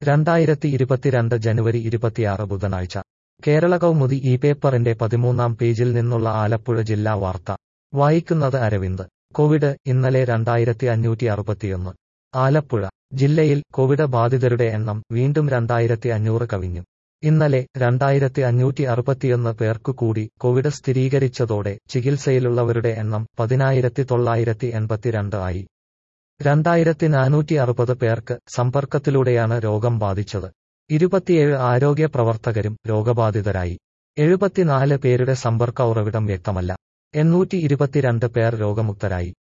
രണ്ടായിരത്തി ഇരുപത്തിരണ്ട് ജനുവരി ഇരുപത്തിയാറ് ബുധനാഴ്ച കേരള കൗമുദി ഈ പേപ്പറിന്റെ പതിമൂന്നാം പേജിൽ നിന്നുള്ള ആലപ്പുഴ ജില്ലാ വാർത്ത വായിക്കുന്നത് അരവിന്ദ് കോവിഡ് ഇന്നലെ രണ്ടായിരത്തി അഞ്ഞൂറ്റി അറുപത്തിയൊന്ന് ആലപ്പുഴ ജില്ലയിൽ കോവിഡ് ബാധിതരുടെ എണ്ണം വീണ്ടും രണ്ടായിരത്തി അഞ്ഞൂറ് കവിഞ്ഞു ഇന്നലെ രണ്ടായിരത്തി അഞ്ഞൂറ്റി അറുപത്തിയൊന്ന് പേർക്കു കൂടി കോവിഡ് സ്ഥിരീകരിച്ചതോടെ ചികിത്സയിലുള്ളവരുടെ എണ്ണം പതിനായിരത്തി തൊള്ളായിരത്തി എൺപത്തിരണ്ട് ആയി രണ്ടായിരത്തി നാനൂറ്റി അറുപത് പേർക്ക് സമ്പർക്കത്തിലൂടെയാണ് രോഗം ബാധിച്ചത് ഇരുപത്തിയേഴ് ആരോഗ്യ പ്രവർത്തകരും രോഗബാധിതരായി എഴുപത്തിനാല് പേരുടെ സമ്പർക്ക ഉറവിടം വ്യക്തമല്ല എണ്ണൂറ്റി ഇരുപത്തിരണ്ട് പേർ രോഗമുക്തരായി